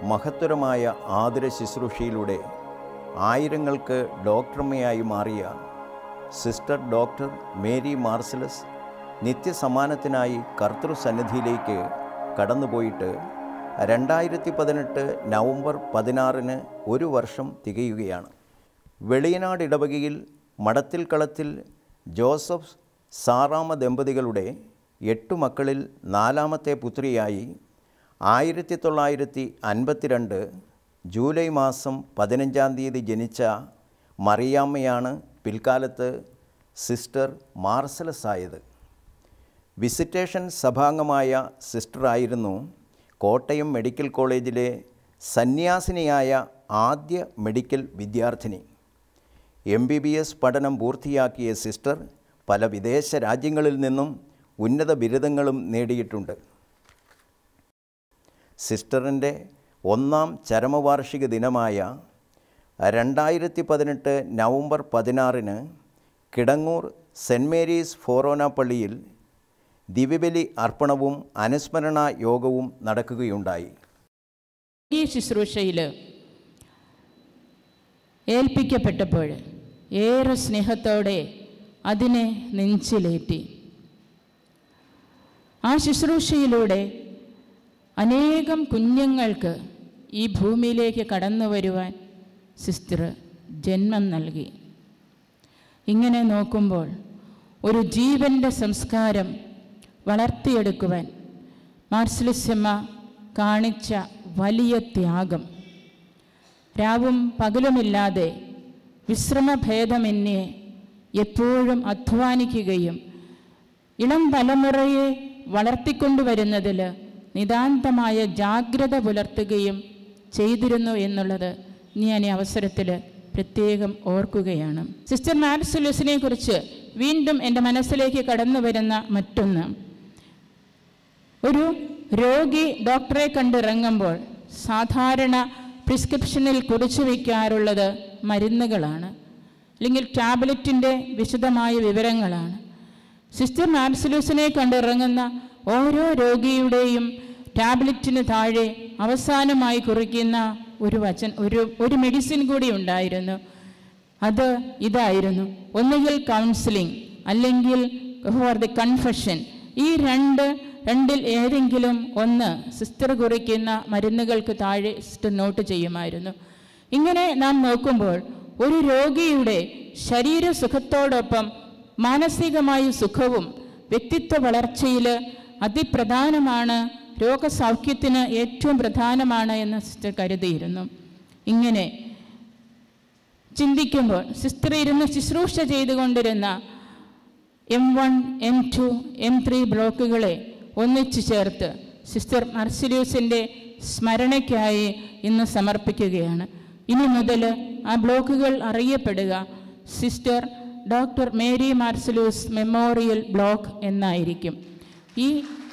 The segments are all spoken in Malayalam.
മഹത്തരമായ ആതുര ശുശ്രൂഷയിലൂടെ ആയിരങ്ങൾക്ക് ഡോക്ടർമയായി മാറിയ സിസ്റ്റർ ഡോക്ടർ മേരി മാർസലസ് നിത്യസമ്മാനത്തിനായി കർത്തൃസന്നിധിയിലേക്ക് കടന്നുപോയിട്ട് രണ്ടായിരത്തി പതിനെട്ട് നവംബർ പതിനാറിന് ഒരു വർഷം തികയുകയാണ് വെളിയനാട് ഇടവകയിൽ മടത്തിൽ കളത്തിൽ ജോസഫ് സാറാമ ദമ്പതികളുടെ എട്ടു മക്കളിൽ നാലാമത്തെ പുത്രിയായി ആയിരത്തി തൊള്ളായിരത്തി അൻപത്തിരണ്ട് ജൂലൈ മാസം പതിനഞ്ചാം തീയതി ജനിച്ച മറിയാമ്മയാണ് പിൽക്കാലത്ത് സിസ്റ്റർ മാർസലസ് ആയത് വിസിറ്റേഷൻ സഭാംഗമായ സിസ്റ്ററായിരുന്നു കോട്ടയം മെഡിക്കൽ കോളേജിലെ സന്യാസിനിയായ ആദ്യ മെഡിക്കൽ വിദ്യാർത്ഥിനി എം ബി ബി എസ് പഠനം പൂർത്തിയാക്കിയ സിസ്റ്റർ പല വിദേശ രാജ്യങ്ങളിൽ നിന്നും ഉന്നത ബിരുദങ്ങളും നേടിയിട്ടുണ്ട് സിസ്റ്ററിൻ്റെ ഒന്നാം ചരമവാർഷിക ദിനമായ രണ്ടായിരത്തി പതിനെട്ട് നവംബർ പതിനാറിന് കിടങ്ങൂർ സെൻറ് മേരീസ് ഫോറോന പള്ളിയിൽ ദിവ്യബലി അർപ്പണവും അനുസ്മരണ യോഗവും നടക്കുകയുണ്ടായി ഈ ശുശ്രൂഷയിൽ ഏൽപ്പിക്കപ്പെട്ടപ്പോൾ ഏറെ സ്നേഹത്തോടെ അതിനെ നെഞ്ചിലേറ്റി ആ ശുശ്രൂഷയിലൂടെ അനേകം കുഞ്ഞുങ്ങൾക്ക് ഈ ഭൂമിയിലേക്ക് കടന്നു വരുവാൻ സിസ്റ്റർ ജന്മം നൽകി ഇങ്ങനെ നോക്കുമ്പോൾ ഒരു ജീവൻ്റെ സംസ്കാരം വളർത്തിയെടുക്കുവാൻ മാർസലിസമ്മ കാണിച്ച വലിയ ത്യാഗം രാവും പകലുമില്ലാതെ വിശ്രമഭേദമെന്നെ എപ്പോഴും അധ്വാനിക്കുകയും ഇളം തലമുറയെ വളർത്തിക്കൊണ്ടുവരുന്നതിൽ നിതാന്തമായ ജാഗ്രത പുലർത്തുകയും ചെയ്തിരുന്നു എന്നുള്ളത് ഞാൻ ഈ അവസരത്തിൽ പ്രത്യേകം ഓർക്കുകയാണ് സിസ്റ്റർ മാർസുലസിനെ കുറിച്ച് വീണ്ടും എൻ്റെ മനസ്സിലേക്ക് കടന്നു വരുന്ന മറ്റൊന്ന് ഒരു രോഗി ഡോക്ടറെ കണ്ടിറങ്ങുമ്പോൾ സാധാരണ പ്രിസ്ക്രിപ്ഷനിൽ കുറിച്ചു വയ്ക്കാറുള്ളത് മരുന്നുകളാണ് അല്ലെങ്കിൽ ടാബ്ലറ്റിൻ്റെ വിശദമായ വിവരങ്ങളാണ് സിസ്റ്റർ മാർസലൂസിനെ കണ്ടിറങ്ങുന്ന ഓരോ രോഗിയുടെയും ടാബ്ലറ്റിന് താഴെ അവസാനമായി കുറിക്കുന്ന ഒരു വചൻ ഒരു ഒരു മെഡിസിൻ കൂടി ഉണ്ടായിരുന്നു അത് ഇതായിരുന്നു ഒന്നുകിൽ കൗൺസിലിംഗ് അല്ലെങ്കിൽ ഫോർ ദി കൺഫഷൻ ഈ രണ്ട് രണ്ടിൽ ഏതെങ്കിലും ഒന്ന് സിസ്റ്റർ കുറിക്കുന്ന മരുന്നുകൾക്ക് താഴെ സിസ്റ്റർ നോട്ട് ചെയ്യുമായിരുന്നു ഇങ്ങനെ നാം നോക്കുമ്പോൾ ഒരു രോഗിയുടെ ശരീര സുഖത്തോടൊപ്പം മാനസികമായ സുഖവും വ്യക്തിത്വ വളർച്ചയിൽ അതിപ്രധാനമാണ് രോഗസൗഖ്യത്തിന് ഏറ്റവും പ്രധാനമാണ് എന്ന് സിസ്റ്റർ കരുതിയിരുന്നു ഇങ്ങനെ ചിന്തിക്കുമ്പോൾ സിസ്റ്റർ ഇരുന്ന് ശുശ്രൂഷ ചെയ്തുകൊണ്ടിരുന്ന M one M two M three ബ്ലോക്കുകളെ ഒന്നിച്ചു ചേർത്ത് സിസ്റ്റർ മർസിലൂസിൻ്റെ സ്മരണയ്ക്കായി ഇന്ന് സമർപ്പിക്കുകയാണ് ഇനി മുതൽ ആ ബ്ലോക്കുകൾ അറിയപ്പെടുക sister doctor Mary Marcellus memorial block എന്നായിരിക്കും ഈ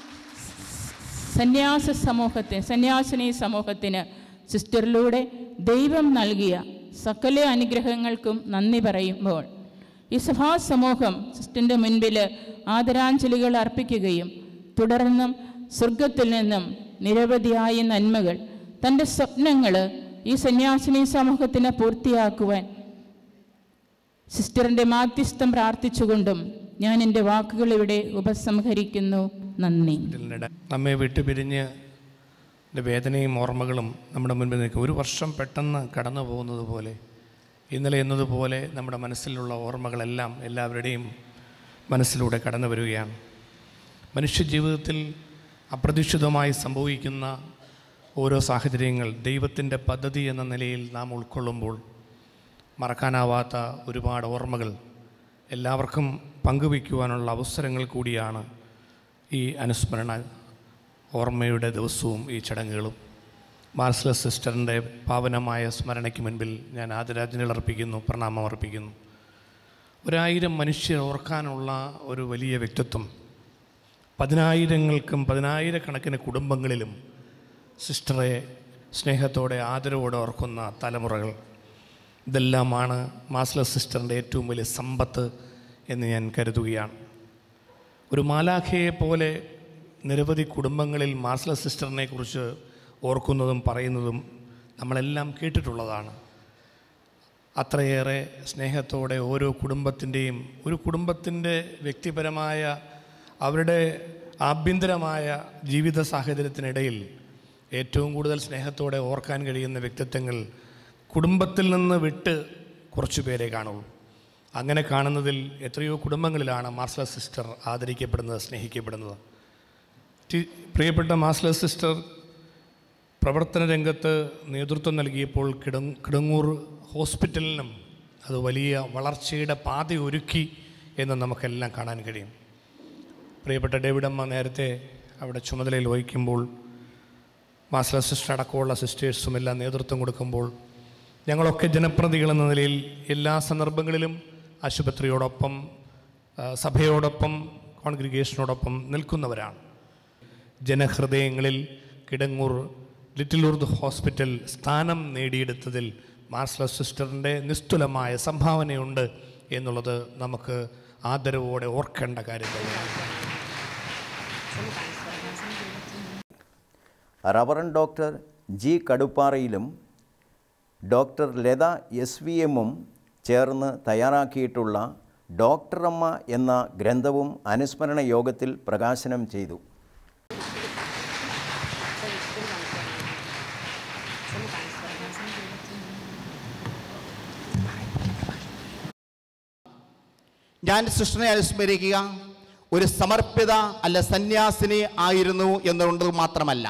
സന്യാസ സമൂഹത്തിന് സന്യാസിനി സമൂഹത്തിന് സിസ്റ്ററിലൂടെ ദൈവം നൽകിയ സകല അനുഗ്രഹങ്ങൾക്കും നന്ദി പറയുമ്പോൾ ഈ സഭാ സമൂഹം സിസ്റ്ററിൻ്റെ മുൻപിൽ ആദരാഞ്ജലികൾ അർപ്പിക്കുകയും തുടർന്നും സ്വർഗത്തിൽ നിന്നും നിരവധിയായ നന്മകൾ തൻ്റെ സ്വപ്നങ്ങൾ ഈ സന്യാസിനി സമൂഹത്തിന് പൂർത്തിയാക്കുവാൻ സിസ്റ്ററിൻ്റെ മാധ്യസ്ഥം പ്രാർത്ഥിച്ചുകൊണ്ടും ഞാൻ എൻ്റെ വാക്കുകൾ ഇവിടെ ഉപസംഹരിക്കുന്നു നന്ദി ഇതിനിടെ നമ്മെ വിട്ടുപിരിഞ്ഞ് എൻ്റെ വേദനയും ഓർമ്മകളും നമ്മുടെ മുൻപിൽ നിൽക്കും ഒരു വർഷം പെട്ടെന്ന് കടന്നു പോകുന്നത് പോലെ ഇന്നലെ എന്നതുപോലെ നമ്മുടെ മനസ്സിലുള്ള ഓർമ്മകളെല്ലാം എല്ലാവരുടെയും മനസ്സിലൂടെ കടന്നു വരികയാണ് മനുഷ്യജീവിതത്തിൽ അപ്രതീക്ഷിതമായി സംഭവിക്കുന്ന ഓരോ സാഹചര്യങ്ങൾ ദൈവത്തിൻ്റെ പദ്ധതി എന്ന നിലയിൽ നാം ഉൾക്കൊള്ളുമ്പോൾ മറക്കാനാവാത്ത ഒരുപാട് ഓർമ്മകൾ എല്ലാവർക്കും പങ്കുവയ്ക്കുവാനുള്ള അവസരങ്ങൾ കൂടിയാണ് ഈ അനുസ്മരണ ഓർമ്മയുടെ ദിവസവും ഈ ചടങ്ങുകളും മാർസല സിസ്റ്ററിൻ്റെ പാവനമായ സ്മരണയ്ക്ക് മുൻപിൽ ഞാൻ ആദരാജ്ഞകൾ അർപ്പിക്കുന്നു പ്രണാമം അർപ്പിക്കുന്നു ഒരായിരം മനുഷ്യർ ഓർക്കാനുള്ള ഒരു വലിയ വ്യക്തിത്വം പതിനായിരങ്ങൾക്കും പതിനായിരക്കണക്കിന് കുടുംബങ്ങളിലും സിസ്റ്ററെ സ്നേഹത്തോടെ ആദരവോടെ ഓർക്കുന്ന തലമുറകൾ ഇതെല്ലാമാണ് മാസ്ല സിസ്റ്ററിൻ്റെ ഏറ്റവും വലിയ സമ്പത്ത് എന്ന് ഞാൻ കരുതുകയാണ് ഒരു മാലാഖയെ പോലെ നിരവധി കുടുംബങ്ങളിൽ മാർസല സിസ്റ്ററിനെ കുറിച്ച് ഓർക്കുന്നതും പറയുന്നതും നമ്മളെല്ലാം കേട്ടിട്ടുള്ളതാണ് അത്രയേറെ സ്നേഹത്തോടെ ഓരോ കുടുംബത്തിൻ്റെയും ഒരു കുടുംബത്തിൻ്റെ വ്യക്തിപരമായ അവരുടെ ആഭ്യന്തരമായ ജീവിത സാഹചര്യത്തിനിടയിൽ ഏറ്റവും കൂടുതൽ സ്നേഹത്തോടെ ഓർക്കാൻ കഴിയുന്ന വ്യക്തിത്വങ്ങൾ കുടുംബത്തിൽ നിന്ന് വിട്ട് കുറച്ചു പേരെ കാണുള്ളൂ അങ്ങനെ കാണുന്നതിൽ എത്രയോ കുടുംബങ്ങളിലാണ് മാർസല സിസ്റ്റർ ആദരിക്കപ്പെടുന്നത് സ്നേഹിക്കപ്പെടുന്നത് ടി- പ്രിയപ്പെട്ട മാസ്ലർ സിസ്റ്റർ പ്രവർത്തന രംഗത്ത് നേതൃത്വം നൽകിയപ്പോൾ കിട കിടങ്ങൂർ ഹോസ്പിറ്റലിനും അത് വലിയ വളർച്ചയുടെ പാത ഒരുക്കി എന്ന് നമുക്കെല്ലാം കാണാൻ കഴിയും പ്രിയപ്പെട്ട ഡേവിഡമ്മ നേരത്തെ അവിടെ ചുമതലയിൽ വഹിക്കുമ്പോൾ മാസ്റ്റർ സിസ്റ്റർ അടക്കമുള്ള സിസ്റ്റേഴ്സും എല്ലാം നേതൃത്വം കൊടുക്കുമ്പോൾ ഞങ്ങളൊക്കെ ജനപ്രതികൾ എന്ന നിലയിൽ എല്ലാ സന്ദർഭങ്ങളിലും ആശുപത്രിയോടൊപ്പം ആ, സഭയോടൊപ്പം കോൺഗ്രിഗേഷനോടൊപ്പം നിൽക്കുന്നവരാണ് ജനഹൃദയങ്ങളിൽ കിടങ്ങൂർ ലിറ്റിൽ ഉർദ് ഹോസ്പിറ്റൽ സ്ഥാനം നേടിയെടുത്തതിൽ മാർസല സിസ്റ്ററിൻ്റെ നിസ്തുലമായ സംഭാവനയുണ്ട് എന്നുള്ളത് നമുക്ക് ആദരവോടെ ഓർക്കേണ്ട കാര്യം തന്നെയാണ് റവറൻ ഡോക്ടർ ജി കടുപ്പാറയിലും ഡോക്ടർ ലത എസ് വി എമ്മും ചേർന്ന് തയ്യാറാക്കിയിട്ടുള്ള ഡോക്ടറമ്മ എന്ന ഗ്രന്ഥവും അനുസ്മരണ യോഗത്തിൽ പ്രകാശനം ചെയ്തു ഞാൻ സൃഷ്ടിനെ അനുസ്മരിക്കുക ഒരു സമർപ്പിത അല്ല സന്യാസിനി ആയിരുന്നു എന്നുള്ളത് മാത്രമല്ല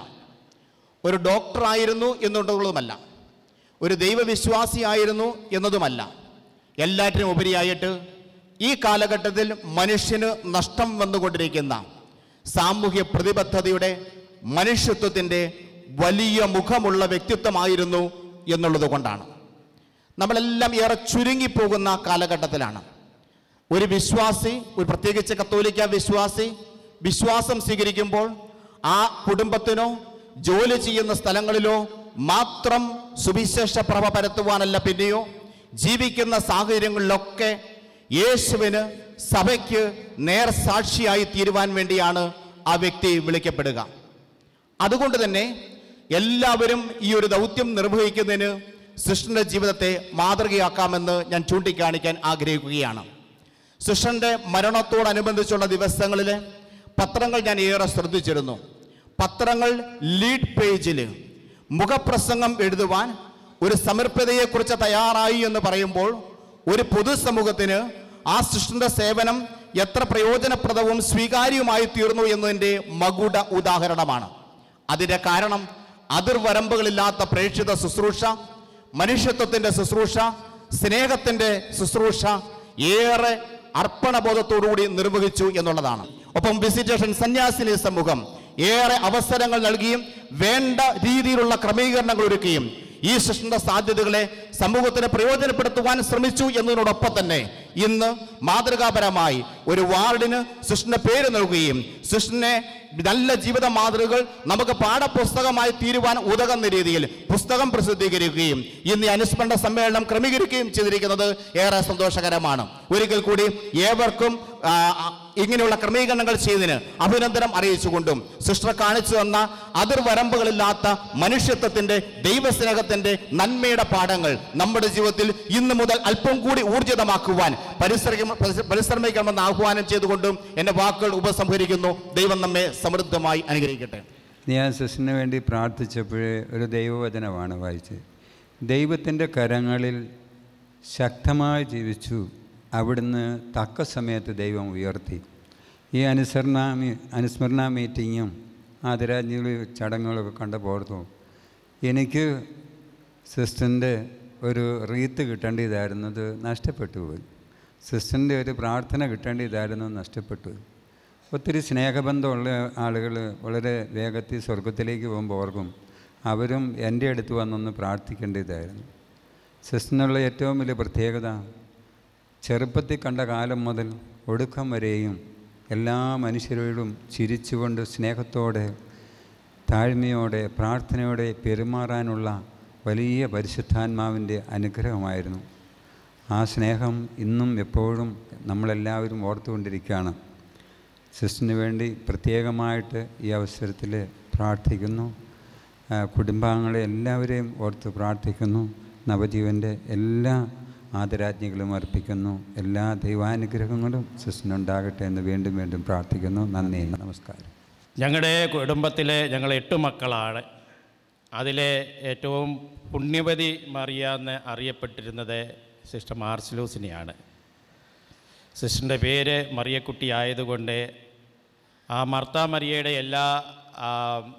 ഒരു ഡോക്ടറായിരുന്നു എന്നുള്ളതുമല്ല ഒരു ദൈവവിശ്വാസിയായിരുന്നു എന്നതുമല്ല എല്ലാറ്റിനും ഉപരിയായിട്ട് ഈ കാലഘട്ടത്തിൽ മനുഷ്യന് നഷ്ടം വന്നുകൊണ്ടിരിക്കുന്ന സാമൂഹ്യ പ്രതിബദ്ധതയുടെ മനുഷ്യത്വത്തിൻ്റെ വലിയ മുഖമുള്ള വ്യക്തിത്വമായിരുന്നു എന്നുള്ളത് കൊണ്ടാണ് നമ്മളെല്ലാം ഏറെ ചുരുങ്ങിപ്പോകുന്ന കാലഘട്ടത്തിലാണ് ഒരു വിശ്വാസി ഒരു പ്രത്യേകിച്ച് കത്തോലിക്ക വിശ്വാസി വിശ്വാസം സ്വീകരിക്കുമ്പോൾ ആ കുടുംബത്തിനോ ജോലി ചെയ്യുന്ന സ്ഥലങ്ങളിലോ മാത്രം സുവിശേഷ പ്രഭ പരത്തുവാനല്ല പിന്നെയോ ജീവിക്കുന്ന സാഹചര്യങ്ങളിലൊക്കെ യേശുവിന് സഭയ്ക്ക് നേർ സാക്ഷിയായി തീരുവാൻ വേണ്ടിയാണ് ആ വ്യക്തി വിളിക്കപ്പെടുക അതുകൊണ്ട് തന്നെ എല്ലാവരും ഈ ഒരു ദൗത്യം നിർവഹിക്കുന്നതിന് സൃഷ്ടിന്റെ ജീവിതത്തെ മാതൃകയാക്കാമെന്ന് ഞാൻ ചൂണ്ടിക്കാണിക്കാൻ ആഗ്രഹിക്കുകയാണ് സൃഷ്ടന്റെ മരണത്തോടനുബന്ധിച്ചുള്ള ദിവസങ്ങളിൽ പത്രങ്ങൾ ഞാൻ ഏറെ ശ്രദ്ധിച്ചിരുന്നു പത്രങ്ങൾ ലീഡ് പേജിൽ മുഖപ്രസംഗം എഴുതുവാൻ ഒരു സമർപ്പിതയെക്കുറിച്ച് തയ്യാറായി എന്ന് പറയുമ്പോൾ ഒരു പൊതുസമൂഹത്തിന് ആ സൃഷ്ടിന്റെ സേവനം എത്ര പ്രയോജനപ്രദവും സ്വീകാര്യവുമായി തീർന്നു എന്നതിൻ്റെ മകുട ഉദാഹരണമാണ് അതിൻ്റെ കാരണം അതിർവരമ്പുകളില്ലാത്ത പ്രേക്ഷിത ശുശ്രൂഷ മനുഷ്യത്വത്തിൻ്റെ ശുശ്രൂഷ സ്നേഹത്തിൻ്റെ ശുശ്രൂഷ ഏറെ അർപ്പണബോധത്തോടുകൂടി നിർവഹിച്ചു എന്നുള്ളതാണ് ഒപ്പം വിസിറ്റേഷൻ സന്യാസിനി സമൂഹം ഏറെ അവസരങ്ങൾ നൽകിയും വേണ്ട രീതിയിലുള്ള ക്രമീകരണങ്ങൾ ഒരുക്കുകയും ഈ സൃഷ്ടിന്റെ സാധ്യതകളെ സമൂഹത്തിന് പ്രയോജനപ്പെടുത്തുവാൻ ശ്രമിച്ചു എന്നതിനോടൊപ്പം തന്നെ ഇന്ന് മാതൃകാപരമായി ഒരു വാർഡിന് സൃഷ്ടിന്റെ പേര് നൽകുകയും സൃഷ്ടിനെ നല്ല ജീവിത മാതൃകകൾ നമുക്ക് പാഠപുസ്തകമായി തീരുവാൻ ഉതകുന്ന രീതിയിൽ പുസ്തകം പ്രസിദ്ധീകരിക്കുകയും ഇന്ന് ഈ അനുസ്മരണ സമ്മേളനം ക്രമീകരിക്കുകയും ചെയ്തിരിക്കുന്നത് ഏറെ സന്തോഷകരമാണ് ഒരിക്കൽ കൂടി ഏവർക്കും ആ, ആ, ഇങ്ങനെയുള്ള ക്രമീകരണങ്ങൾ ചെയ്തതിന് അഭിനന്ദനം അറിയിച്ചുകൊണ്ടും സിസ്റ്റർ കാണിച്ചു തന്ന അതിർവരമ്പുകളില്ലാത്ത മനുഷ്യത്വത്തിന്റെ ദൈവസ്നേഹത്തിന്റെ നന്മയുടെ പാഠങ്ങൾ നമ്മുടെ ജീവിതത്തിൽ ഇന്നു മുതൽ അല്പം കൂടി ഊർജിതമാക്കുവാൻ പരിശ്രമിക്കും പരിശ്രമിക്കണമെന്ന് ആഹ്വാനം ചെയ്തുകൊണ്ടും എന്റെ വാക്കുകൾ ഉപസംഹരിക്കുന്നു ദൈവം നമ്മെ സമൃദ്ധമായി അനുഗ്രഹിക്കട്ടെ ഞാൻ സിസ്റ്ററിന് വേണ്ടി പ്രാർത്ഥിച്ചപ്പോഴേ ഒരു ദൈവവചനമാണ് വായിച്ചത് ദൈവത്തിൻ്റെ കരങ്ങളിൽ ശക്തമായി ജീവിച്ചു അവിടുന്ന് തക്ക സമയത്ത് ദൈവം ഉയർത്തി ഈ അനുസരണ മീ- അനുസ്മരണ മീറ്റിങ്ങും ആദരാഞ്ജലി ചടങ്ങുകളൊക്കെ കണ്ടപ്പോൾ എനിക്ക് സിസ്റ്ററിൻ്റെ ഒരു റീത്ത് കിട്ടേണ്ടതായിരുന്നത് നഷ്ടപ്പെട്ടു പോയി സിസ്റ്ററിൻ്റെ ഒരു പ്രാർത്ഥന കിട്ടേണ്ടതായിരുന്നു നഷ്ടപ്പെട്ടു പോയി ഒത്തിരി സ്നേഹബന്ധമുള്ള ആളുകൾ വളരെ വേഗത്തിൽ സ്വർഗത്തിലേക്ക് പോകുമ്പോൾ ഓർക്കും അവരും എൻ്റെ അടുത്ത് വന്നൊന്ന് പ്രാർത്ഥിക്കേണ്ടതായിരുന്നു സിസ്റ്ററിനുള്ള ഏറ്റവും വലിയ പ്രത്യേകത ചെറുപ്പത്തിൽ കണ്ട കാലം മുതൽ ഒടുക്കം വരെയും എല്ലാ മനുഷ്യരോടും ചിരിച്ചുകൊണ്ട് സ്നേഹത്തോടെ താഴ്മയോടെ പ്രാർത്ഥനയോടെ പെരുമാറാനുള്ള വലിയ പരിശുദ്ധാത്മാവിൻ്റെ അനുഗ്രഹമായിരുന്നു ആ സ്നേഹം ഇന്നും എപ്പോഴും നമ്മളെല്ലാവരും ഓർത്തുകൊണ്ടിരിക്കുകയാണ് സിസ്റ്ററിന് വേണ്ടി പ്രത്യേകമായിട്ട് ഈ അവസരത്തിൽ പ്രാർത്ഥിക്കുന്നു ആ, കുടുംബാംഗങ്ങളെ എല്ലാവരെയും ഓർത്ത് പ്രാർത്ഥിക്കുന്നു നവജീവൻ്റെ എല്ലാ ആദരാജ്ഞകളും അർപ്പിക്കുന്നു എല്ലാ ദൈവാനുഗ്രഹങ്ങളും സിസ്റ്റിനുണ്ടാകട്ടെ എന്ന് വീണ്ടും വീണ്ടും പ്രാർത്ഥിക്കുന്നു നന്ദി നമസ്കാരം ഞങ്ങളുടെ കുടുംബത്തിലെ ഞങ്ങൾ എട്ട് മക്കളാണ് അതിലെ ഏറ്റവും പുണ്യവതി മറിയാന്ന് അറിയപ്പെട്ടിരുന്നത് സിസ്റ്റർ മാർസിലൂസിനെയാണ് സിസ്റ്ററിൻ്റെ പേര് മറിയക്കുട്ടി ആയതുകൊണ്ട് ആ മർത്ത മറിയയുടെ എല്ലാ ആ,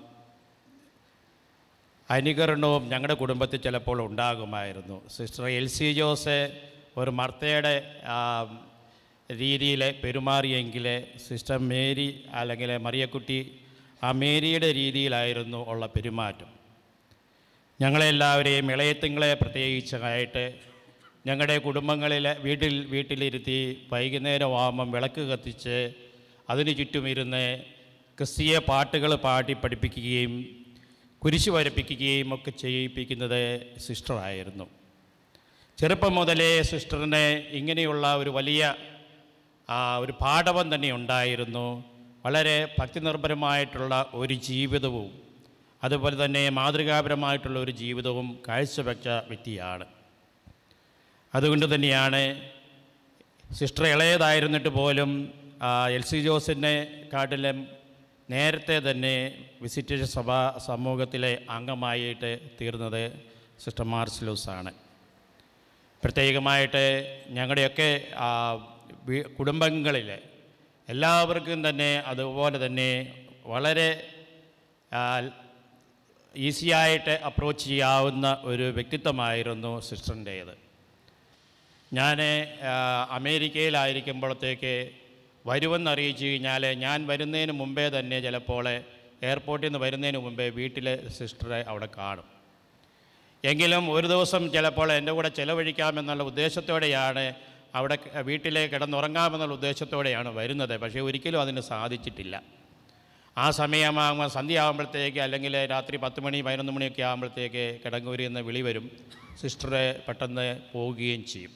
അനുകരണവും ഞങ്ങളുടെ കുടുംബത്തിൽ ചിലപ്പോൾ ഉണ്ടാകുമായിരുന്നു സിസ്റ്റർ എൽ സി ജോസ് ഒരു മർത്തയുടെ ആ, രീതിയിൽ പെരുമാറിയെങ്കിൽ സിസ്റ്റർ മേരി അല്ലെങ്കിൽ മറിയക്കുട്ടി ആ മേരിയുടെ രീതിയിലായിരുന്നു ഉള്ള പെരുമാറ്റം ഞങ്ങളെല്ലാവരെയും ഇളയത്തുങ്ങളെ പ്രത്യേകിച്ചായിട്ട് ഞങ്ങളുടെ കുടുംബങ്ങളിൽ വീട്ടിൽ വീട്ടിലിരുത്തി വൈകുന്നേരം ആകുമ്പം വിളക്ക് കത്തിച്ച് അതിനു ചുറ്റുമിരുന്ന് ക്രിസ്തീയ പാട്ടുകൾ പാടി പഠിപ്പിക്കുകയും കുരിശ് വരപ്പിക്കുകയും ഒക്കെ ചെയ്യിപ്പിക്കുന്നത് സിസ്റ്ററായിരുന്നു ചെറുപ്പം മുതലേ സിസ്റ്ററിന് ഇങ്ങനെയുള്ള ഒരു വലിയ ആ, ഒരു പാഠവം തന്നെ ഉണ്ടായിരുന്നു വളരെ ഭക്തിനിർഭരമായിട്ടുള്ള ഒരു ജീവിതവും അതുപോലെ തന്നെ മാതൃകാപരമായിട്ടുള്ള ഒരു ജീവിതവും കാഴ്ചവെച്ച വ്യക്തിയാണ് അതുകൊണ്ട് തന്നെയാണ് സിസ്റ്റർ ഇളയതായിരുന്നിട്ട് പോലും ആ, എൽ സി ജോസിനെ കാട്ടിലും നേരത്തെ തന്നെ വിസിറ്റേഴ്സ് സഭ സമൂഹത്തിലെ അംഗമായിട്ട് തീർന്നത് സിസ്റ്റർ മാർസിലൂസാണ് പ്രത്യേകമായിട്ട് ഞങ്ങളുടെയൊക്കെ ആ, വീ- കുടുംബങ്ങളിൽ എല്ലാവർക്കും തന്നെ അതുപോലെ തന്നെ വളരെ ആ, ഈസിയായിട്ട് അപ്രോച്ച് ചെയ്യാവുന്ന ഒരു വ്യക്തിത്വമായിരുന്നു സിസ്റ്ററിൻ്റേത് ഞാൻ അമേരിക്കയിലായിരിക്കുമ്പോഴത്തേക്ക് വരുമെന്ന് അറിയിച്ചു കഴിഞ്ഞാൽ ഞാൻ വരുന്നതിന് മുമ്പേ തന്നെ ചിലപ്പോൾ എയർപോർട്ടിൽ നിന്ന് വരുന്നതിന് മുമ്പേ വീട്ടിലെ സിസ്റ്ററെ അവിടെ കാണും എങ്കിലും ഒരു ദിവസം ചിലപ്പോൾ എൻ്റെ കൂടെ ചിലവഴിക്കാമെന്നുള്ള ഉദ്ദേശത്തോടെയാണ് അവിടെ ക- വീട്ടിലെ കിടന്നുറങ്ങാമെന്നുള്ള ഉദ്ദേശത്തോടെയാണ് വരുന്നത് പക്ഷേ ഒരിക്കലും അതിന് സാധിച്ചിട്ടില്ല ആ സമയമാകുമ്പോൾ സന്ധ്യ ആകുമ്പോഴത്തേക്ക് അല്ലെങ്കിൽ രാത്രി പത്ത് മണി പതിനൊന്ന് മണിയൊക്കെ ആകുമ്പോഴത്തേക്ക് കിടങ്ങൂരിൽ നിന്ന് വിളി വരും സിസ്റ്ററെ പെട്ടെന്ന് പോവുകയും ചെയ്യും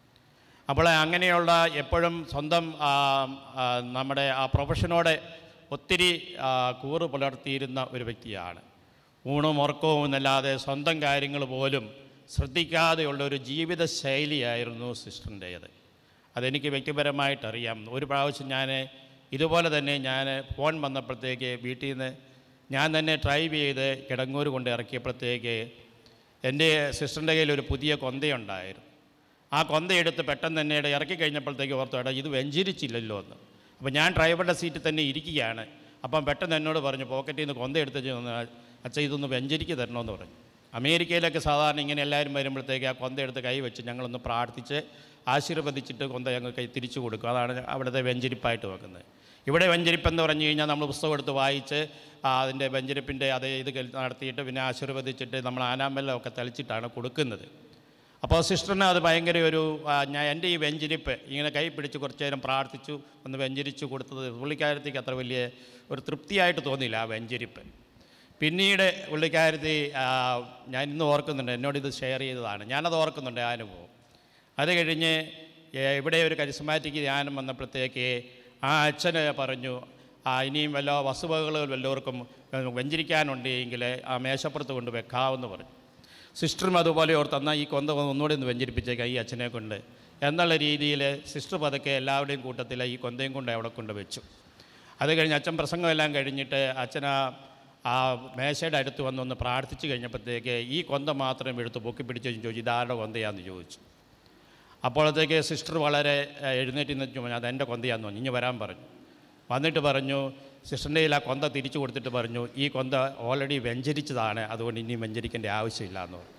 അപ്പോൾ അങ്ങനെയുള്ള എപ്പോഴും സ്വന്തം ആ, ആ, നമ്മുടെ ആ പ്രൊഫഷനോട് ഒത്തിരി ആ, കൂറ് പുലർത്തിയിരുന്ന ഒരു വ്യക്തിയാണ് ഊണും ഉറക്കവും എന്നല്ലാതെ സ്വന്തം കാര്യങ്ങൾ പോലും ശ്രദ്ധിക്കാതെയുള്ള ഒരു ജീവിത ശൈലിയായിരുന്നു സിസ്റ്ററിൻ്റേത് അതെനിക്ക് വ്യക്തിപരമായിട്ടറിയാം ഒരു പ്രാവശ്യം ഞാൻ ഇതുപോലെ തന്നെ ഞാൻ ഫോൺ വന്നപ്പോഴത്തേക്ക് വീട്ടിൽ നിന്ന് ഞാൻ തന്നെ ഡ്രൈവ് ചെയ്ത് കിടങ്ങൂർ കൊണ്ട് ഇറക്കിയപ്പോഴത്തേക്ക് എൻ്റെ സിസ്റ്ററിൻ്റെ കയ്യിൽ ഒരു പുതിയ കൊന്തയുണ്ടായിരുന്നു ആ കൊന്തയെടുത്ത് പെട്ടെന്ന് തന്നെ ഇവിടെ ഇറക്കി കഴിഞ്ഞപ്പോഴത്തേക്ക് ഓർത്തു എടാ ഇത് വെഞ്ചരിച്ചില്ലല്ലോ എന്ന് അപ്പോൾ ഞാൻ ഡ്രൈവറുടെ സീറ്റിൽ തന്നെ ഇരിക്കുകയാണ് അപ്പം പെട്ടെന്ന് എന്നോട് പറഞ്ഞു പോക്കറ്റിൽ നിന്ന് കൊന്ത എടുത്ത് ചെന്ന് അച്ഛ ഇതൊന്ന് വെഞ്ചരിക്ക് തരണമെന്ന് പറഞ്ഞു അമേരിക്കയിലൊക്കെ സാധാരണ ഇങ്ങനെ എല്ലാവരും വരുമ്പോഴത്തേക്ക് ആ കൊന്ത എടുത്ത് കൈ വെച്ച് ഞങ്ങളൊന്ന് പ്രാർത്ഥിച്ച് ആശീർവദിച്ചിട്ട് കൊന്ത ഞങ്ങൾ കൈ തിരിച്ചു കൊടുക്കും അതാണ് അവിടുത്തെ വെഞ്ചരിപ്പായിട്ട് വെക്കുന്നത് ഇവിടെ വെഞ്ചരിപ്പ് എന്ന് പറഞ്ഞു കഴിഞ്ഞാൽ നമ്മൾ പുസ്തകം എടുത്ത് വായിച്ച് ആ, അതിൻ്റെ വെഞ്ചരിപ്പിൻ്റെ അതേ ഇത് കൽ- നടത്തിയിട്ട് പിന്നെ ആശീർവദിച്ചിട്ട് നമ്മൾ ആനാമ്പലമൊക്കെ തളിച്ചിട്ടാണ് കൊടുക്കുന്നത് അപ്പോൾ സിസ്റ്ററിന് അത് ഭയങ്കര ഒരു ആ, ഞാൻ എൻ്റെ ഈ വെഞ്ചരിപ്പ് ഇങ്ങനെ കൈ പിടിച്ച് കുറച്ച് നേരം പ്രാർത്ഥിച്ചു ഒന്ന് വെഞ്ചരിച്ചു കൊടുത്തത് പുള്ളിക്കാരത്തേക്ക് അത്ര വലിയ ഒരു തൃപ്തിയായിട്ട് തോന്നിയില്ല ആ വെഞ്ചരിപ്പ് പിന്നീട് പുള്ളിക്കാരത്തി ആ, ഞാൻ ഇന്ന് ഓർക്കുന്നുണ്ട് എന്നോട് ഇത് ഷെയർ ചെയ്തതാണ് ഞാനത് ഓർക്കുന്നുണ്ട് ആ അനുഭവം അത് കഴിഞ്ഞ് ഏ, ഇവിടെ ഒരു കരിസ്മാറ്റിക് ധ്യാനം വന്നപ്പോഴത്തേക്ക് ആ അച്ഛന് പറഞ്ഞു ആ ഇനിയും വല്ല വസ്തുവകകൾ വല്ലവർക്കും വെഞ്ചരിക്കാനുണ്ട് എങ്കിൽ ആ മേശപ്പുറത്ത് കൊണ്ട് വെക്കാമെന്ന് പറഞ്ഞു സിസ്റ്ററും അതുപോലെ ഓർത്ത് എന്നാൽ ഈ കൊന്ത ഒന്നുകൂടി ഒന്ന് വെഞ്ചരിപ്പിച്ചേക്കാം ഈ അച്ഛനെ കൊണ്ട് എന്നുള്ള രീതിയിൽ സിസ്റ്റർ പതുക്കെ എല്ലാവരുടെയും കൂട്ടത്തിൽ ഈ കൊന്തയും കൊണ്ട് അവിടെ കൊണ്ട് വെച്ചു അത് കഴിഞ്ഞ് അച്ഛൻ പ്രസംഗമെല്ലാം കഴിഞ്ഞിട്ട് അച്ഛൻ ആ ആ മേശയുടെ അടുത്ത് വന്നൊന്ന് പ്രാർത്ഥിച്ച് കഴിഞ്ഞപ്പോഴത്തേക്ക് ഈ കൊന്ത മാത്രം എടുത്ത് പൊക്കി പിടിച്ച് ചോദിച്ചു ഇതാരുടെ കൊന്തയാന്ന് ചോദിച്ചു അപ്പോഴത്തേക്ക് സിസ്റ്റർ വളരെ ഏഹ്, എഴുന്നേറ്റ് നിന്ന് ചോദിച്ചു അത് എൻ്റെ കൊന്തയാന്ന് പറഞ്ഞു ഇനി വരാൻ പറഞ്ഞു വന്നിട്ട് പറഞ്ഞു സിസ്റ്ററിൻ്റെ കയ്യിൽ ആ കൊന്ത തിരിച്ചു കൊടുത്തിട്ട് പറഞ്ഞു ഈ കൊന്ത ഓൾറെഡി വെഞ്ചരിച്ചതാണ് അതുകൊണ്ട് ഇനി വെഞ്ചരിക്കേണ്ട ആവശ്യമില്ല എന്ന് പറഞ്ഞു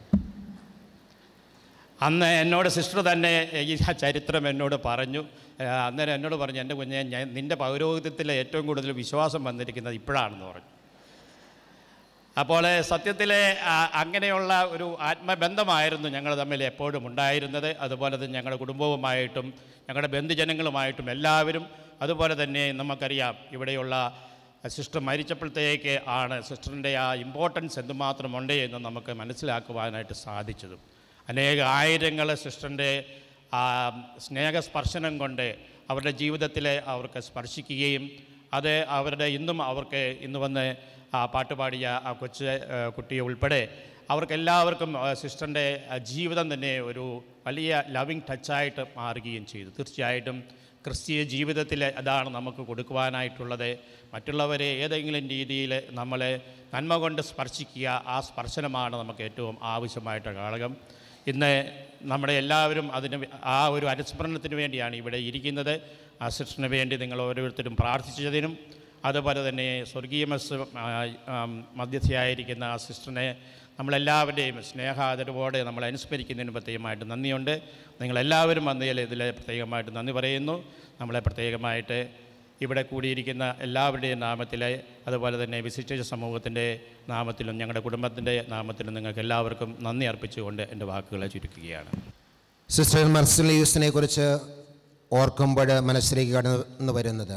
അന്ന് എന്നോട് സിസ്റ്റർ തന്നെ ഈ ചരിത്രം എന്നോട് പറഞ്ഞു ഏഹ്, അന്നേരം എന്നോട് പറഞ്ഞു എൻ്റെ കുഞ്ഞെ ഞാൻ നിൻ്റെ പൗരോഹിത്യത്തിൽ ഏറ്റവും കൂടുതൽ വിശ്വാസം വന്നിരിക്കുന്നത് ഇപ്പോഴാണെന്ന് പറഞ്ഞു അപ്പോൾ സത്യത്തിൽ അങ്ങനെയുള്ള ഒരു ആത്മബന്ധമായിരുന്നു ഞങ്ങൾ തമ്മിൽ എപ്പോഴും ഉണ്ടായിരുന്നത് അതുപോലെ തന്നെ ഞങ്ങളുടെ കുടുംബവുമായിട്ടും ഞങ്ങളുടെ ബന്ധുജനങ്ങളുമായിട്ടും എല്ലാവരും അതുപോലെ തന്നെ നമുക്കറിയാം ഇവിടെയുള്ള സിസ്റ്റർ മരിച്ചപ്പോഴത്തേക്ക് ആണ് സിസ്റ്ററിൻ്റെ ആ ഇമ്പോർട്ടൻസ് എന്തുമാത്രമുണ്ട് എന്ന് നമുക്ക് മനസ്സിലാക്കുവാനായിട്ട് സാധിച്ചതും അനേക ആയിരങ്ങൾ സിസ്റ്ററിൻ്റെ ആ സ്നേഹസ്പർശനം കൊണ്ട് അവരുടെ ജീവിതത്തിൽ അവർക്ക് സ്പർശിക്കുകയും അത് അവരുടെ ഇന്നും അവർക്ക് ഇന്ന് വന്ന് ആ പാട്ട് പാടിയ ആ കൊച്ചു ആ, കുട്ടിയെ ഉൾപ്പെടെ അവർക്കെല്ലാവർക്കും ആ, സിസ്റ്ററിൻ്റെ ആ, ജീവിതം തന്നെ ഒരു വലിയ ലവിങ് ടച്ചായിട്ട് മാറുകയും ചെയ്തു തീർച്ചയായിട്ടും ക്രിസ്തീയ ജീവിതത്തിൽ അതാണ് നമുക്ക് കൊടുക്കുവാനായിട്ടുള്ളത് മറ്റുള്ളവരെ ഏതെങ്കിലും രീതിയിൽ നമ്മളെ നന്മ കൊണ്ട് സ്പർശിക്കുക ആ സ്പർശനമാണ് നമുക്ക് ഏറ്റവും ആവശ്യമായിട്ട് ഘടകം ഇന്ന് നമ്മുടെ എല്ലാവരും അതിന് വേ- ആ ഒരു അനുസ്മരണത്തിന് വേണ്ടിയാണ് ഇവിടെ ഇരിക്കുന്നത് ആ സിസ്റ്ററിന് വേണ്ടി നിങ്ങൾ ഓരോരുത്തരും പ്രാർത്ഥിച്ചതിനും അതുപോലെ തന്നെ സ്വർഗീയ മസ് മധ്യസ്ഥയായിരിക്കുന്ന ആ സിസ്റ്ററിനെ നമ്മളെല്ലാവരുടെയും സ്നേഹാദരവോടെ നമ്മൾ അനുസ്മരിക്കുന്നതിന് പ്രത്യേകമായിട്ട് നന്ദിയുണ്ട് നിങ്ങളെല്ലാവരും വന്നതിൽ ഇതിൽ പ്രത്യേകമായിട്ട് നന്ദി പറയുന്നു നമ്മളെ പ്രത്യേകമായിട്ട് ഇവിടെ കൂടിയിരിക്കുന്ന എല്ലാവരുടെയും നാമത്തിൽ അതുപോലെ തന്നെ വിസിറ്റേഴ്സ് സമൂഹത്തിൻ്റെ നാമത്തിലും ഞങ്ങളുടെ കുടുംബത്തിൻ്റെ നാമത്തിലും നിങ്ങൾക്ക് എല്ലാവർക്കും നന്ദി അർപ്പിച്ചുകൊണ്ട് എൻ്റെ വാക്കുകളെ ചുരുക്കുകയാണ് സിസ്റ്റർ മർസലിയൂസിനെ കുറിച്ച് ഓർക്കുമ്പോൾ മനസ്സിലേക്ക് കടന്നു വരുന്നത്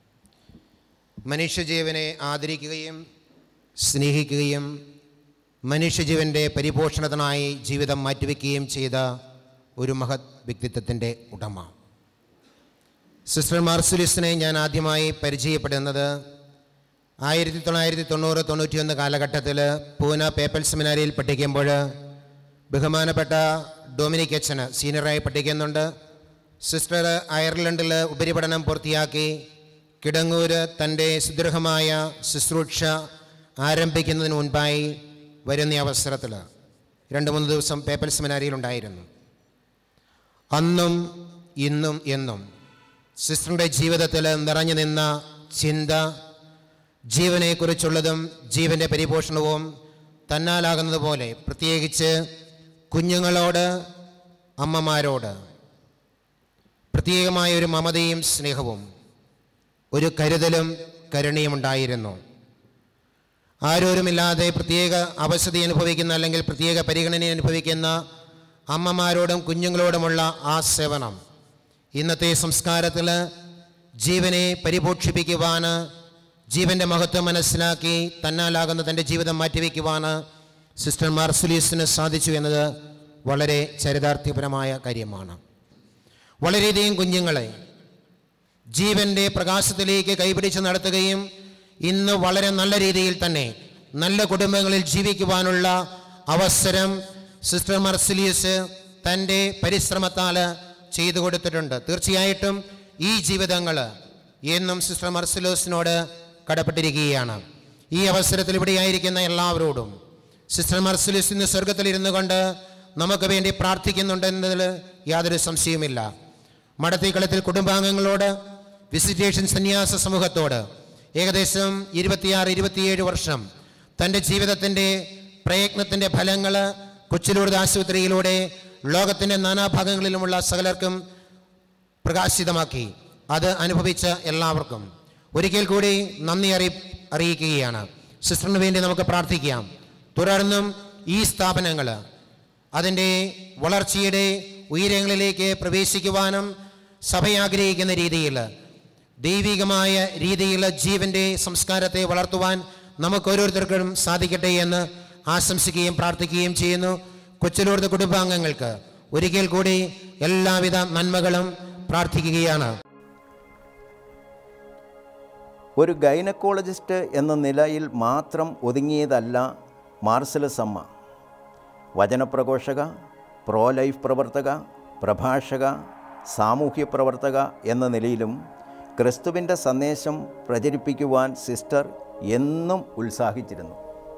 മനുഷ്യജീവനെ ആദരിക്കുകയും സ്നേഹിക്കുകയും മനുഷ്യജീവൻ്റെ പരിപോഷണത്തിനായി ജീവിതം മാറ്റിവെക്കുകയും ചെയ്ത ഒരു മഹത് വ്യക്തിത്വത്തിൻ്റെ ഉടമ സിസ്റ്റർ മാർസുലിസിനെ ഞാൻ ആദ്യമായി പരിചയപ്പെടുന്നത് ആയിരത്തി തൊള്ളായിരത്തി തൊണ്ണൂറ് തൊണ്ണൂറ്റിയൊന്ന് കാലഘട്ടത്തിൽ പൂന പേപ്പൽ സെമിനാരിയിൽ പഠിക്കുമ്പോൾ ബഹുമാനപ്പെട്ട ഡൊമിനിക് അച്ഛന് സീനിയറായി പഠിക്കുന്നുണ്ട് സിസ്റ്റർ അയർലൻഡിൽ ഉപരിപഠനം പൂർത്തിയാക്കി കിടങ്ങൂര് തൻ്റെ സുദൃഢമായ ശുശ്രൂഷ ആരംഭിക്കുന്നതിന് മുൻപായി വരുന്ന അവസരത്തിൽ രണ്ട് മൂന്ന് ദിവസം പേപ്പൽ സെമിനാരിയിലുണ്ടായിരുന്നു അന്നും ഇന്നും എന്നും സിസ്റ്ററിൻ്റെ ജീവിതത്തിൽ നിറഞ്ഞു നിന്ന ചിന്ത ജീവനെക്കുറിച്ചുള്ളതും ജീവൻ്റെ പരിപോഷണവും തന്നാലാകുന്നത് പോലെ പ്രത്യേകിച്ച് കുഞ്ഞുങ്ങളോട് അമ്മമാരോട് പ്രത്യേകമായ ഒരു മമതയും സ്നേഹവും ഒരു കരുതലും കരുണയും ഉണ്ടായിരുന്നു ആരോരുമില്ലാതെ പ്രത്യേക അവശത അനുഭവിക്കുന്ന അല്ലെങ്കിൽ പ്രത്യേക പരിഗണന അനുഭവിക്കുന്ന അമ്മമാരോടും കുഞ്ഞുങ്ങളോടുമുള്ള ആ സേവനം ഇന്നത്തെ സംസ്കാരത്തിൽ ജീവനെ പരിപോഷിപ്പിക്കുവാന് ജീവൻ്റെ മഹത്വം മനസ്സിലാക്കി തന്നാലാകുന്ന തൻ്റെ ജീവിതം മാറ്റിവെക്കുവാന് സിസ്റ്റർ മാർസുലീസിന് സാധിച്ചു എന്നത് വളരെ ചരിതാർത്ഥ്യപരമായ കാര്യമാണ് വളരെയധികം കുഞ്ഞുങ്ങളെ ജീവൻ്റെ പ്രകാശത്തിലേക്ക് കൈപിടിച്ച് നടത്തുകയും ഇന്ന് വളരെ നല്ല രീതിയിൽ തന്നെ നല്ല കുടുംബങ്ങളിൽ ജീവിക്കുവാനുള്ള അവസരം സിസ്റ്റർ മർസിലിയസ് തൻ്റെ പരിശ്രമത്താൽ ചെയ്തു കൊടുത്തിട്ടുണ്ട് തീർച്ചയായിട്ടും ഈ ജീവിതങ്ങൾ എന്നും സിസ്റ്റർ മർസിലോസിനോട് കടപ്പെട്ടിരിക്കുകയാണ് ഈ അവസരത്തിൽ ഇവിടെയായിരിക്കുന്ന എല്ലാവരോടും സിസ്റ്റർ മർസിലിസ് ഇന്ന് സ്വർഗത്തിലിരുന്നു കൊണ്ട് നമുക്ക് വേണ്ടി പ്രാർത്ഥിക്കുന്നുണ്ടെന്നതിൽ യാതൊരു സംശയവുമില്ല മടത്തിക്കളത്തിൽ കുടുംബാംഗങ്ങളോട് വിസിറ്റേഷൻ സന്യാസ സമൂഹത്തോട് ഏകദേശം ഇരുപത്തിയാറ് ഇരുപത്തിയേഴ് വർഷം തൻ്റെ ജീവിതത്തിൻ്റെ പ്രയത്നത്തിൻ്റെ ഫലങ്ങൾ കൊച്ചിലൂർദ് ആശുപത്രിയിലൂടെ ലോകത്തിൻ്റെ നാനാഭാഗങ്ങളിലുമുള്ള സകലർക്കും പ്രകാശിതമാക്കി അത് അനുഭവിച്ച എല്ലാവർക്കും ഒരിക്കൽ കൂടി നന്ദി അറി അറിയിക്കുകയാണ് സിസ്റ്ററിന് വേണ്ടി നമുക്ക് പ്രാർത്ഥിക്കാം തുടർന്നും ഈ സ്ഥാപനങ്ങൾ അതിൻ്റെ വളർച്ചയുടെ ഉയരങ്ങളിലേക്ക് പ്രവേശിക്കുവാനും സഭ ആഗ്രഹിക്കുന്ന രീതിയിൽ ദൈവികമായ രീതിയിൽ ജീവൻ്റെ സംസ്കാരത്തെ വളർത്തുവാൻ നമുക്ക് ഓരോരുത്തർക്കും സാധിക്കട്ടെ എന്ന് ആശംസിക്കുകയും പ്രാർത്ഥിക്കുകയും ചെയ്യുന്നു കൊച്ചിലൂർദ് കുടുംബാംഗങ്ങൾക്ക് ഒരിക്കൽ കൂടി എല്ലാവിധ നന്മകളും പ്രാർത്ഥിക്കുകയാണ് ഒരു ഗൈനക്കോളജിസ്റ്റ് എന്ന നിലയിൽ മാത്രം ഒതുങ്ങിയതല്ല മാർസലസ് അമ്മ വചനപ്രഘോഷക പ്രോ ലൈഫ് പ്രവർത്തക പ്രഭാഷക സാമൂഹ്യ പ്രവർത്തക എന്ന നിലയിലും ക്രിസ്തുവിൻ്റെ സന്ദേശം പ്രചരിപ്പിക്കുവാൻ സിസ്റ്റർ എന്നും ഉത്സാഹിച്ചിരുന്നു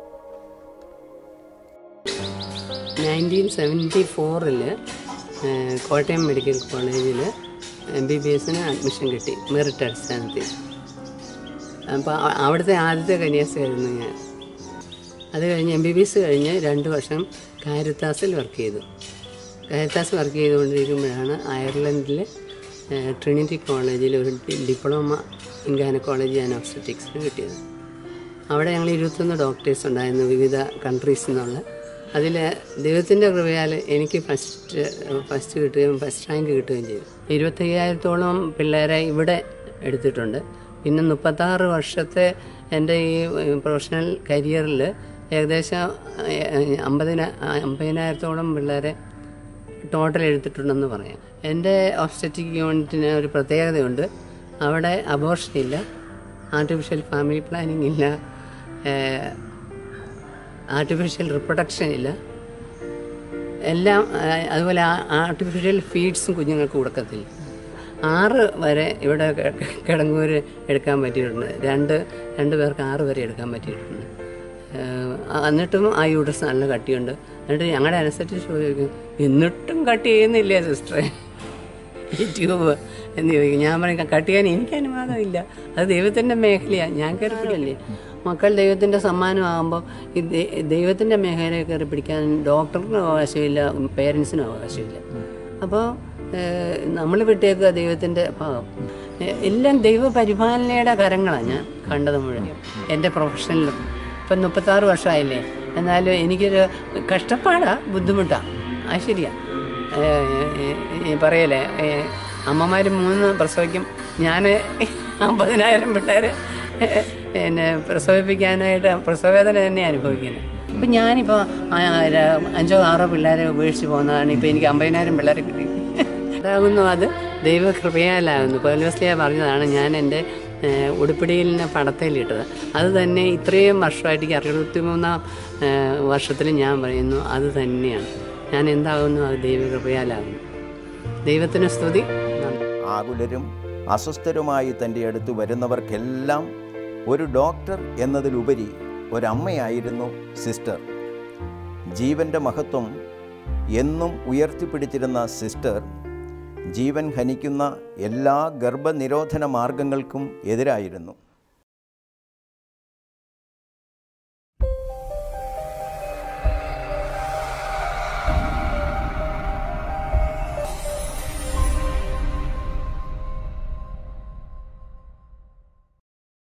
നയൻറ്റീൻ സെവൻറ്റി ഫോറിൽ കോട്ടയം മെഡിക്കൽ കോളേജിൽ എം ബി ബി എസിന് അഡ്മിഷൻ കിട്ടി മെറിറ്റ് അടിസ്ഥാനത്തിൽ അപ്പോൾ അവിടുത്തെ ആദ്യത്തെ കന്യാസിയായിരുന്നു ഞാൻ അത് കഴിഞ്ഞ് എം ബി ബി എസ് കഴിഞ്ഞ് രണ്ട് വർഷം കാരിത്താസിൽ വർക്ക് ചെയ്തു കാരിത്താസ് വർക്ക് ചെയ്തുകൊണ്ടിരിക്കുമ്പോഴാണ് അയർലൻഡിലെ ട്രിനിറ്റി കോളേജിൽ ഒരു ഡി- ഡിപ്ലോമ ഇൻ ഗൈനക്കോളജി ആൻഡ് ഓബ്സ്റ്ററ്റിക്സിന് കിട്ടിയത് അവിടെ ഞങ്ങൾ ഇരുപത്തൊന്ന് ഡോക്ടേഴ്സ് ഉണ്ടായിരുന്നു വിവിധ കൺട്രീസിൽ നിന്നുള്ള അതിൽ ദൈവത്തിൻ്റെ കൃപയാൽ എനിക്ക് ഫസ്റ്റ് ഫസ്റ്റ് കിട്ടുകയും ഫസ്റ്റ് റാങ്ക് കിട്ടുകയും ചെയ്തു ഇരുപത്തയ്യായിരത്തോളം പിള്ളേരെ ഇവിടെ എടുത്തിട്ടുണ്ട് പിന്നെ മുപ്പത്താറ് വർഷത്തെ എൻ്റെ ഈ പ്രൊഫഷണൽ കരിയറിൽ ഏകദേശം അമ്പതിന അമ്പതിനായിരത്തോളം പിള്ളേരെ ടോട്ടൽ എടുത്തിട്ടുണ്ടെന്ന് പറയാം എൻ്റെ ഓബ്സ്റ്ററ്റിക് യൂണിറ്റിന് ഒരു പ്രത്യേകതയുണ്ട് അവിടെ അബോർഷൻ ഇല്ല ആർട്ടിഫിഷ്യൽ ഫാമിലി പ്ലാനിങ് ഇല്ല ആർട്ടിഫിഷ്യൽ റിപ്രൊഡക്ഷൻ ഇല്ല എല്ലാം ആ, അതുപോലെ ആർട്ടിഫിഷ്യൽ ഫീഡ്സും കുഞ്ഞുങ്ങൾക്ക് കൊടുക്കത്തില്ല ആറ് വരെ ഇവിടെ കെ- കിടങ്ങൂര് എടുക്കാൻ പറ്റിയിട്ടുണ്ട് രണ്ട് രണ്ട് പേർക്ക് ആറ് വരെ എടുക്കാൻ പറ്റിയിട്ടുണ്ട് ഏഹ്, എന്നിട്ടും ആ യൂട്രസ് നല്ല കട്ടിയുണ്ട് എന്നിട്ട് ഞങ്ങളുടെ അനുസരിച്ച് ചോദിക്കും എന്നിട്ടും കട്ട് ചെയ്യുന്നില്ലേ സിസ്റ്ററെ ഈ ട്യൂബ് എന്ന് ചോദിക്കും ഞാൻ പറയും കട്ട് ചെയ്യാൻ എനിക്ക് അനുവാദമില്ല അത് ദൈവത്തിൻ്റെ മേഖലയാണ് ഞാൻ കയറി പിടിക്കല്ലേ മക്കൾ ദൈവത്തിൻ്റെ സമ്മാനമാകുമ്പോൾ ഈ ദൈ- ദൈവത്തിൻ്റെ മേഖലയിൽ കയറി പിടിക്കാൻ ഡോക്ടറിനും അവകാശമില്ല പേരൻസിനും അവകാശമില്ല അപ്പോൾ നമ്മൾ വിട്ടേക്കുക ദൈവത്തിൻ്റെ ഭാഗം ഏഹ്, എല്ലാം ദൈവപരിപാലനയുടെ കരങ്ങളാണ് ഞാൻ കണ്ടത് മുഴുവൻ എൻ്റെ പ്രൊഫഷനിലും ഇപ്പം മുപ്പത്താറ് വർഷമായില്ലേ എന്നാലും എനിക്കൊരു കഷ്ടപ്പാടാ ബുദ്ധിമുട്ടാണ് അത് ശരിയാ ഈ പറയലേ അമ്മമാർ മൂന്ന് പ്രസവിക്കും ഞാൻ അമ്പതിനായിരം പിള്ളേരെ പിന്നെ പ്രസവിപ്പിക്കാനായിട്ട് പ്രസവവേദന തന്നെ അനുഭവിക്കുന്നത് ഇപ്പം ഞാനിപ്പോൾ അഞ്ചോ ആറോ പിള്ളേരെ ഉപേക്ഷിച്ച് പോകുന്നതാണ് ഇപ്പം എനിക്ക് അമ്പതിനായിരം പിള്ളേരെ കിട്ടി അതാകുന്നു അത് ദൈവകൃപയാലാകുന്നു പൗലോസ്ലിയ പറഞ്ഞതാണ് ഞാൻ എൻ്റെ ഏഹ്, ഉടുപ്പിടിയിലിനെ പടത്തേലിട്ടത് അത് തന്നെ ഇത്രയും വർഷമായിട്ട് ഈ അറുപത്തിമൂന്നാം ഏഹ്, വർഷത്തിൽ ഞാൻ പറയുന്നു അത് തന്നെയാണ് ഞാൻ എന്താകുന്നു അത് ദൈവകൃപയാലാകുന്നു ദൈവത്തിന് സ്തുതി നന്ദി ആകുലരും അസ്വസ്ഥരുമായി തൻ്റെ അടുത്ത് വരുന്നവർക്കെല്ലാം ഒരു ഡോക്ടർ എന്നതിലുപരി ഒരമ്മയായിരുന്നു സിസ്റ്റർ ജീവൻ്റെ മഹത്വം എന്നും ഉയർത്തിപ്പിടിച്ചിരുന്ന സിസ്റ്റർ ജീവൻ ഹനിക്കുന്ന എല്ലാ ഗർഭനിരോധന മാർഗങ്ങൾക്കും എതിരായിരുന്നു